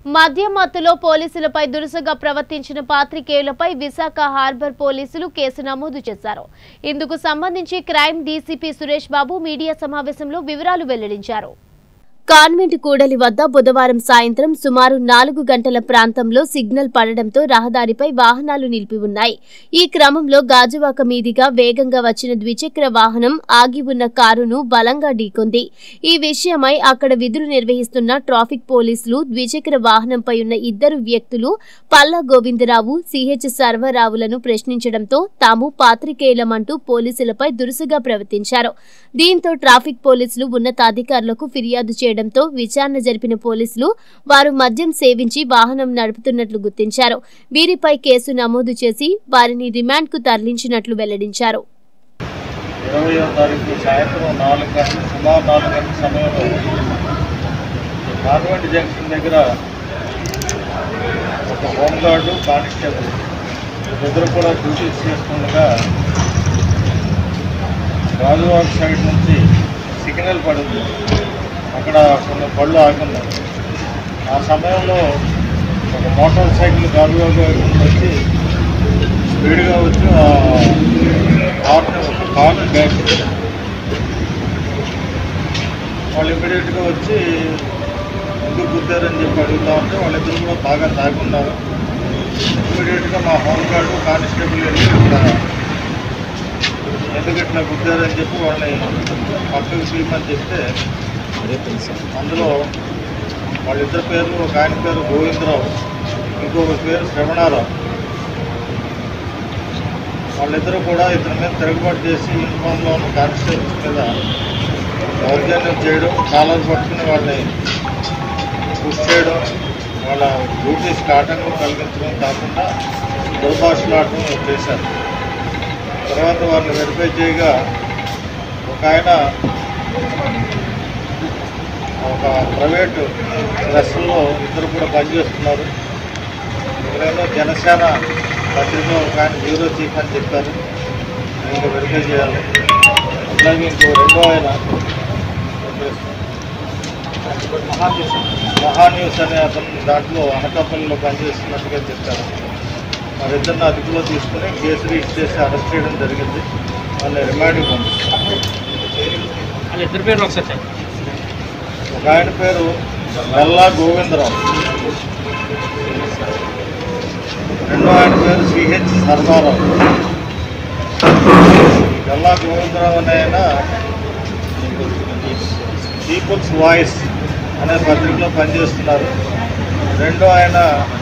మద్యం మత్తులో పోలీసులపై దురుసుగా ప్రవర్తించిన పాత్రికేయులపై విశాఖ హార్బర్ పోలీసులు కేసు నమోదు చేశారు ఇందుకు సంబంధించి crime DCP Suresh Babu media సమావేశంలో వివరాలు వెల్లడించారు కాన్వెంట్ కూడలి వద్ద బుధవారం సాయంత్రం సుమారు నాలుగు గంటల ప్రాంతంలో సిగ్నల్ పడడంతో రహదారిపై వాహనాలు నిలిపి ఉన్నాయి ఈ క్రమంలో గాజువాక మీదిగా వేగంగా వచ్చిన ద్విచక్ర వాహనం ఆగి ఉన్న కారును బలంగా ఢీకొంది ఈ విషయమై అక్కడ విధులు నిర్వహిస్తున్న ట్రాఫిక్ పోలీసులు ద్విచక్ర వాహనంపై ఉన్న ఇద్దరు వ్యక్తులు పల్లా గోవిందరావు సిహెచ్ సర్వరావులను ప్రశ్నించడంతో తాము పాత్రికేయులమంటూ పోలీసులపై దురుసుగా ప్రవర్తించారు దీంతో ట్రాఫిక్ పోలీసులు ఉన్నతాధికారులకు ఫిర్యాదు చేయడంతో విచారణ జరిపిన పోలీసులు వారు మద్యం సేవించి వాహనం నడుపుతున్నట్లు గుర్తించారు వీరిపై కేసు నమోదు చేసి వారిని రిమాండ్కు తరలించినట్లు వెల్లడించారు ఇరవయో తారీఖు సాయంత్రం నాలుగు గంటల సుమారు నాలుగు గంటల సమయంలో కాన్వెంట్ జంక్షన్ దగ్గర ఒక హోంగార్డు కానిస్టేబుల్ ఇద్దరు కూడా డ్యూటీస్ చేస్తుండగా గాజువాక్ సైడ్ నుంచి సిగ్నల్ పడింది అక్కడ కొన్ని బళ్ళు ఆగున్నాయి ఆ సమయంలో ఒక మోటార్ సైకిల్ గాజువాక్ వైపు నుంచి వచ్చి స్పీడ్గా వచ్చి ఆ కార్ని ఒక కార్ని బ్యాక్ చేశారు. వాళ్ళు ఇమీడియట్గా వచ్చి ఎందుకు గుద్దారని చెప్పి అడుగుతా ఉంటే వాళ్ళిద్దరు కూడా బాగా తాగున్నారు ఇమీడియట్గా మా హోమ్ గార్డు కానిస్టేబుల్ వెళ్ళి ఇక్కడ ఎందుకు ఇట్లా గుద్దారని చెప్పి వాళ్ళని పక్కకు తీయమని చెప్తే అందులో వాళ్ళిద్దరి పేర్లు ఒక ఆయన పేరు గోవిందరావు ఇంకొక పేరు శ్రవణారావు వాళ్ళిద్దరూ కూడా ఇతని మీద తిరుగుబాటు చేసి యూనిఫామ్లో ఉన్న కానిస్టేబుల్స్ మీద దౌర్జన్యం చేయడం కాలర్ పట్టుకుని వాళ్ళని పుష్ చేయడం వాళ్ళ డ్యూటీస్కి ఆటంకం కలిగించడం కాకుండా దుర్భాషలాడటం చేశారు తర్వాత వారిని వెరిఫై చేయగా ఒక ఆయన ఒక ప్రైవేటు ప్రెస్లో ఇద్దరు కూడా పనిచేస్తున్నారు ఇక్కడేమో జనసేన పత్రికలో ఒక ఆయన బ్యూరో చీఫ్ అని చెప్పారు ఇంకా వెరిఫై చేయాలి అట్లాగే ఇంకో రెండో ఆయన మహా న్యూస్ అనే అతను దాంట్లో అనకాపల్లిలో పనిచేస్తున్నట్టుగా చెప్పారు వారిద్దరిని అదుపులో తీసుకుని కేసు రిజిస్టర్ చేసి అరెస్ట్ చేయడం జరిగింది వాళ్ళని రిమాండ్కి పంపిస్తారు వాళ్ళ ఇద్దరు పేర్లు ఒకసారి చెప్పండి. ఒక ఆయన పేరు నల్లా గోవిందరావు రెండో ఆయన పేరు సిహెచ్ సర్వారావు గల్లా గోవిందరావు అనే ఆయన పీపుల్స్ వాయిస్ అనే పత్రికలో పనిచేస్తున్నారు రెండో ఆయన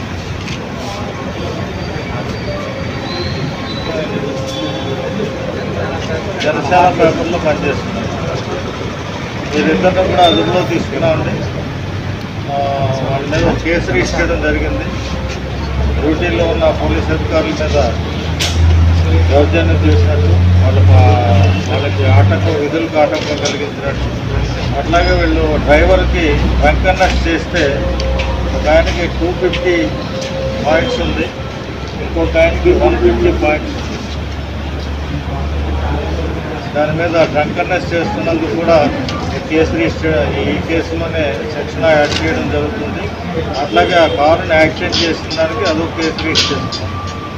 జనసేన పేపర్లో పనిచేస్తున్నారు వీరిద్దరిని కూడా అదుపులో తీసుకున్నామండి ఆ, వాళ్ళ మీద కేసు రిజిస్టర్ చేయడం జరిగింది డ్యూటీలో ఉన్న పోలీస్ అధికారుల మీద దౌర్జన్యం చేసినట్టు వాళ్ళ వాళ్ళకి ఆటంకం విధులకు ఆటంకం కలిగించినట్టు అట్లాగే వీళ్ళు డ్రైవర్కి వెంకన్నెస్ చేస్తే ఒక ఆయనకి టూ ఫిఫ్టీ పాయింట్స్ ఉంది ఇంకొక ఆయనకి వన్ ఫిఫ్టీ పాయింట్స్ ఉంది దాని మీద డ్రంకర్నెస్ చేస్తున్నందుకు కూడా ఈ కేసు రిజిస్టర్ ఈ కేసులోనే సెక్షన్ యాడ్ చేయడం జరుగుతుంది అట్లాగే ఆ కారుని యాక్సిడెంట్ చేసిన దానికి అదొక కేసు రిజిస్టర్ చేస్తున్నాం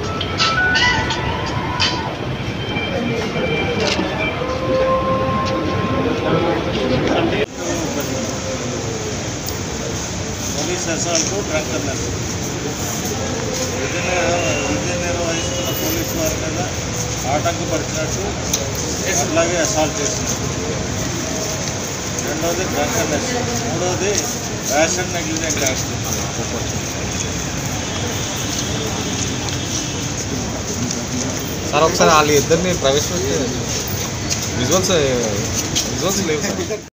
పోలీస్ అసాల్ట్ డ్రంకర్నెస్ విధి నిర్- విధి నిర్వహిస్తున్న పోలీసు వారి మీద ఆటంకపరిచినట్టు అట్లాగే అసాల్ట్ చేసినట్టు రెండోది డ్రంకర్నెస్ మూడోది ర్యాషన్ నెగ్లిజెంట్ యాక్సిడెంట్ సార్ ఒకసారి వాళ్ళ ఇద్దరిని ప్రవేశపెట్టి విజువల్స్ విజువల్స్ లేవు సార్